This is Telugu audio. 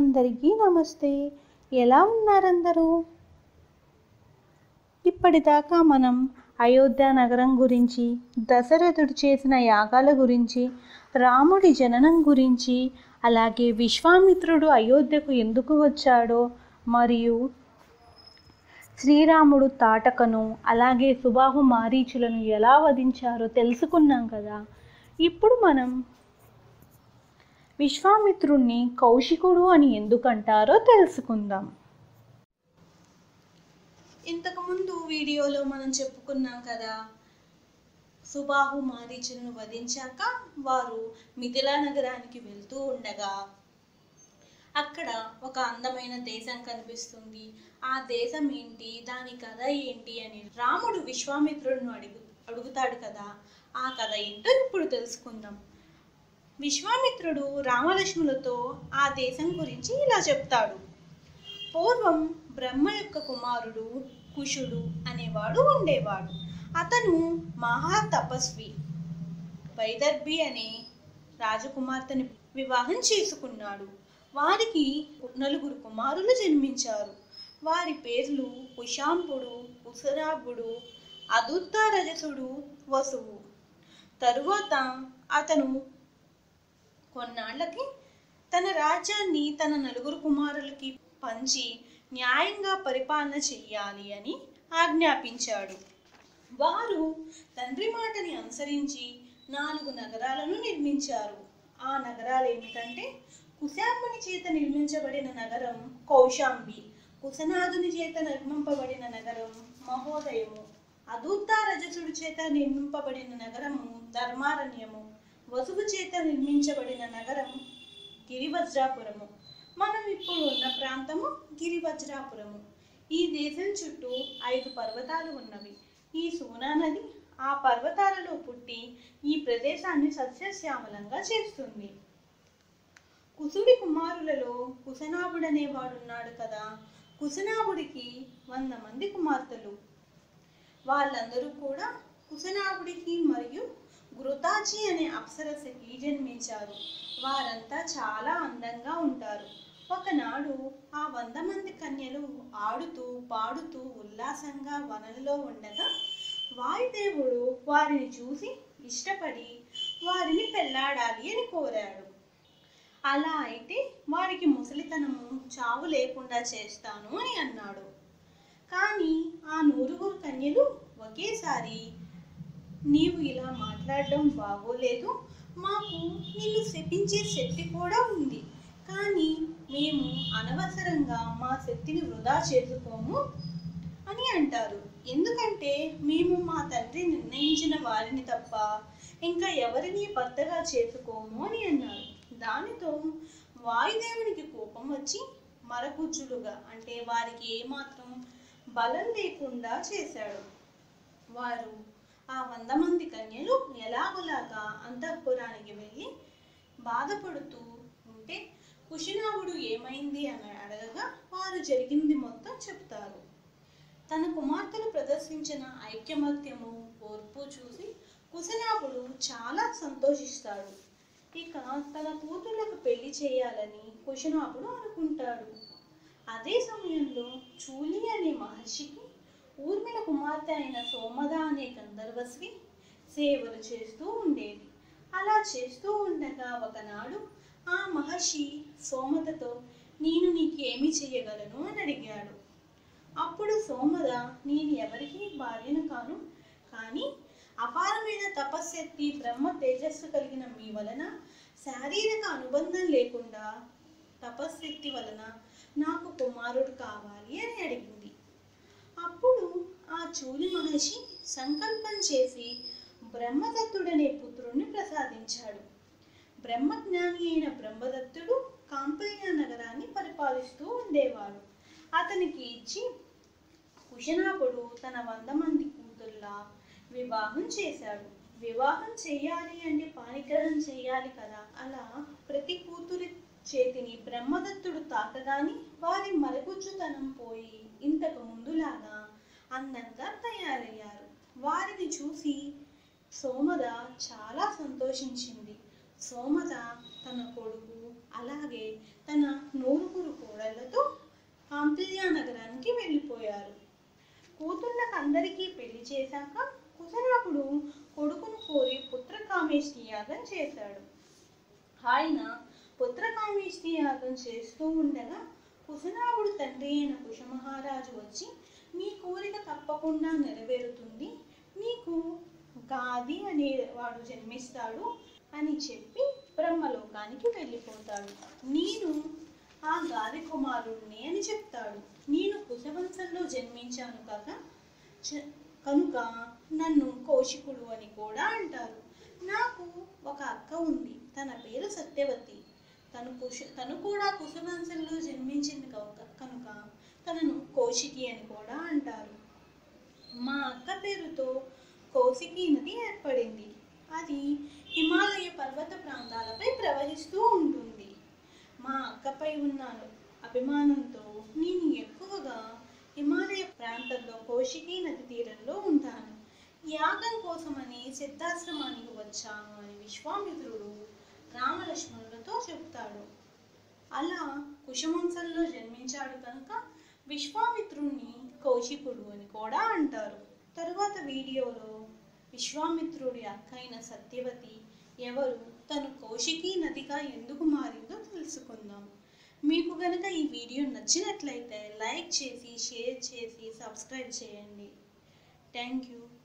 అందరికీ నమస్తే ఎలా ఉన్నారందరూ ఇప్పటిదాకా మనం అయోధ్య నగరం గురించి దశరథుడు చేసిన యాగాల గురించి రాముడి జననం గురించి అలాగే విశ్వామిత్రుడు అయోధ్యకు ఎందుకు వచ్చాడో మరియు శ్రీరాముడు తాటకను అలాగే సుబాహు మారీచులను ఎలా వధించారో తెలుసుకున్నాం కదా ఇప్పుడు మనం విశ్వామిత్రుణ్ణి కౌశికుడు అని ఎందుకంటారో తెలుసుకుందాం ఇంతకుముందు వీడియోలో మనం చెప్పుకున్నాం కదా సుబాహు మారీచులను వధించాక వారు మిథిలా నగరానికి వెళ్తూ ఉండగా అక్కడ ఒక అందమైన దేశం కనిపిస్తుంది ఆ దేశం ఏంటి దాని కథ ఏంటి అని రాముడు విశ్వామిత్రుడిని అడుగు అడుగుతాడు కదా ఆ కథ ఏంటో ఇప్పుడు తెలుసుకుందాం విశ్వామిత్రుడు రామలక్ష్ములతో ఆ దేశం గురించి ఇలా చెప్తాడు పూర్వం బ్రహ్మ యొక్క కుమారుడు కుషుడు అనేవాడు ఉండేవాడు అతను మహా తపస్వి వైదర్భి అనే రాజకుమార్తెని వివాహం చేసుకున్నాడు వారికి నలుగురు కుమారులు జన్మించారు వారి పేర్లు కుశాంపుడు ఉసరాభుడు అదుత్తారజసుడు వసువు తరువాత అతను కొన్నాళ్ళకి తన రాజ్యాన్ని తన నలుగురు కుమారులకి పంచి న్యాయంగా పరిపాలన చెయ్యాలి అని ఆజ్ఞాపించాడు వారు తండ్రి మాటని అనుసరించి నాలుగు నగరాలను నిర్మించారు ఆ నగరాలు ఏమిటంటే కుశాంబుని చేత నిర్మించబడిన నగరం కౌశాంబి కుశనాథుని చేత నిర్మింపబడిన నగరం మహోదయము అదూత్త రజసుడి చేత నిర్మింపబడిన నగరము ధర్మారణ్యము వసువు చేత నిర్మించబడిన నగరం గిరివజ్రాపురము మనం ఇప్పుడు ఉన్న ప్రాంతము గిరివజ్రాపురము ఈ దేశం చుట్టూ ఐదు పర్వతాలు ఉన్నవి ఈ సోనా నది ఆ పర్వతాలలో పుట్టి ఈ ప్రదేశాన్ని సస్యశ్యామలంగా చేస్తుంది కుసుడి కుమారులలో కుశనాభుడనేవాడున్నాడు కదా కుశనాభుడికి వంద మంది కుమార్తెలు వాళ్ళందరూ కూడా కుశనాభుడికి మరియు గృతాచి అనే అప్సరసకి జన్మించారు వారంతా చాలా అందంగా ఉంటారు ఒకనాడు ఆ వంద మంది కన్యలు ఆడుతూ పాడుతూ ఉల్లాసంగా వనలలో ఉండగా వాయుదేవుడు వారిని చూసి ఇష్టపడి వారిని పెళ్లాడాలి అని కోరాడు అలా అయితే వారికి ముసలితనము చావు లేకుండా చేస్తాను అని అన్నాడు కానీ ఆ నూరుగురు కన్యలు ఒకేసారి నీవు ఇలా మాట్లాడడం బాగోలేదు మాకు నిన్ను శపించే శక్తి కూడా ఉంది కానీ మేము అనవసరంగా మా శక్తిని వృధా చేసుకోము అని అంటారు ఎందుకంటే మేము మా తండ్రి నిర్ణయించిన వారిని తప్ప ఇంకా ఎవరిని భర్తగా చేసుకోము అని అన్నారు దానితో వాయుదేవునికి కోపం వచ్చి మరకుచ్చులుగా అంటే వారికి ఏమాత్రం బలం లేకుండా చేశాడు వారు ఆ వంద మంది కన్యలు ఎలాగోలాగా అంతఃపురానికి వెళ్ళి బాధపడుతూ ఉంటే కుశినాభుడు ఏమైంది అని అడగగా వారు జరిగింది మొత్తం చెప్తారు తన కుమార్తెలు ప్రదర్శించిన ఐక్యమత్యము ఓర్పు చూసి కుశనాభుడు చాలా సంతోషిస్తాడు ఇక తన కూతుర్లకు పెళ్లి చేయాలని కుశనాభుడు అనుకుంటాడు అదే సమయంలో చూలి అనే మహర్షికి ఊర్మిళ కుమార్తె అయిన సోమద అనే గంధర్వశ్రీ సేవలు చేస్తూ ఉండేది అలా చేస్తూ ఉండగా ఒకనాడు ఆ మహర్షి సోమతతో నేను నీకేమి చేయగలను అని అడిగాడు అప్పుడు సోమద నేను ఎవరికి భార్యను కాను కానీ అపారమైన తపశ్శక్తి బ్రహ్మ తేజస్సు కలిగిన మీ వలన శారీరక అనుబంధం లేకుండా తపశ్శక్తి వలన నాకు కుమారుడు కావాలి అని అడిగింది అప్పుడు ఆ చూలి మహర్షి సంకల్పం చేసి బ్రహ్మదత్తుడనే పుత్రుణ్ణి ప్రసాదించాడు బ్రహ్మజ్ఞాని అయిన బ్రహ్మదత్తుడు కాంపల్య నగరాన్ని పరిపాలిస్తూ ఉండేవాడు అతనికి ఇచ్చి కుశనాభుడు తన వంద మంది కూతుర్లా వివాహం చేశాడు వివాహం చేయాలి అంటే పాణిగ్రహం చేయాలి కదా అలా ప్రతి కూతురి చేతిని బ్రహ్మదత్తుడు తాకగాని వారి మరగుజ్జుతనం పోయి ఇంతకు ముందులాగా అందంగా తయారయ్యారు వారిని చూసి సోమద చాలా సంతోషించింది సోమద తన కొడుకు అలాగే తన నూరుగురు కోడళ్లతో కాంపిల్యా నగరానికి వెళ్ళిపోయారు కూతుళ్ళకు అందరికీ పెళ్లి చేశాక కుశనాపుడు కొడుకును కోరి పుత్రకామేష్టి యాగం చేశాడు ఆయన పుత్రకామేష్టి యాగం చేస్తూ ఉండగా కుశనాపుడు తండ్రి అయిన కుశమహారాజు వచ్చి నీ కోరిక తప్పకుండా నెరవేరుతుంది నీకు గాది అనేవాడు జన్మిస్తాడు అని చెప్పి బ్రహ్మలోకానికి వెళ్ళిపోతాడు నేను ఆ గాది కుమారుణ్ణి అని చెప్తాడు నేను కుశవంశంలో జన్మించాను కాక చ- కనుక నన్ను కౌశికుడు అని కూడా అంటారు నాకు ఒక అక్క ఉంది తన పేరు సత్యవతి తను కుశ తను కూడా కుశవంశంలో జన్మించింది కనుక కనుక తనను కౌశికి అని కూడా అంటారు మా అక్క పేరుతో కౌశికి నది ఏర్పడింది అది హిమాలయ పర్వత ప్రాంతాలపై ప్రవహిస్తూ ఉంటుంది మా అక్కపై ఉన్న అభిమానంతో నేను ఎక్కువగా హిమాలయ ప్రాంతంలో కౌశికి నది తీరంలో ఉంటాను యాగం కోసమని సిద్ధాశ్రమానికి వచ్చాను అని విశ్వామిత్రుడు రామలక్ష్మణులతో చెప్తాడు అలా కుశవంశంలో జన్మించాడు కనుక విశ్వామిత్రుణ్ణి కౌశికుడు అని కూడా అంటారు తరువాత వీడియోలో విశ్వామిత్రుడి అక్కైన సత్యవతి ఎవరు తను కౌశికీ నదిగా ఎందుకు మారిందో తెలుసుకుందాం మీకు గనక ఈ వీడియో నచ్చినట్లయితే లైక్ చేసి షేర్ చేసి సబ్స్క్రైబ్ చేయండి థ్యాంక్ యూ